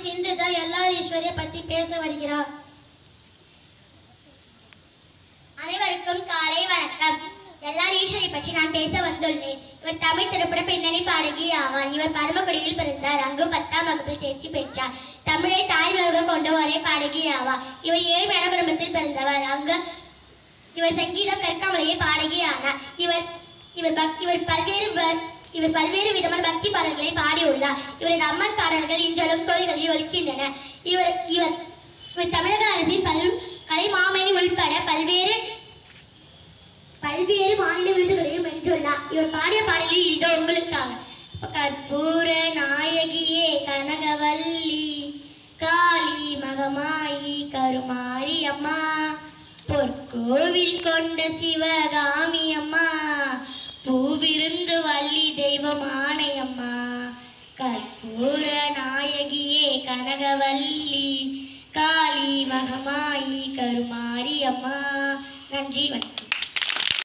சிந்துஜா எல்லார் ஈஸ்வரிய பத்தி பேச வருகிறார் அனைவருக்கும் காலை வணக்கம் எல்லார் ஈஸ்வரி பற்றி நான் பேச வந்துள்ளேன் இவர் தமிழ் திரைப்பட பின்னணி பாடகி ஆவார் இவர் பரமக்குடியில் பிறந்தார் அங்கு பத்தாம் வகுப்பில் தேர்ச்சி பெற்றார் தமிழை தாய்மொழியாக கொண்ட ஒரே பாடகி ஆவார் இவர் ஏழ்மையான குடும்பத்தில் பிறந்தவர் அங்கு இவர் சங்கீதம் கற்காமலேயே பாடகி ஆனார் இவர் இவர் பக் இவர் பல்வேறு வ- இவர் பல்வேறு விதமான பக்தி பாடல்களை பாடியுள்ளார் இவரது அம்மன் பாடல்கள் இன்றளவும் கோயில்களில் ஒலிக்கின்றன இவர் இவர் இவர் தமிழக அரசின் பல் கலை மாமணி உள்பட பல்வேறு பல்வேறு மாநில விருதுகளையும் வென்றுள்ளார் இவர் பாடிய பாடலில் இதோ உங்களுக்காக கற்பூர நாயகியே கனகவல்லி காளி மகமாயி கருமாரி அம்மா பொற்கோவில் கொண்ட சிவகாமி அம்மா பூவிருந்து வள்ளி தெய்வமானை அம்மா கற்பூர நாயகியே கனகவல்லி காளி மகமாயி கருமாரி அம்மா நன்றி வணக்கம்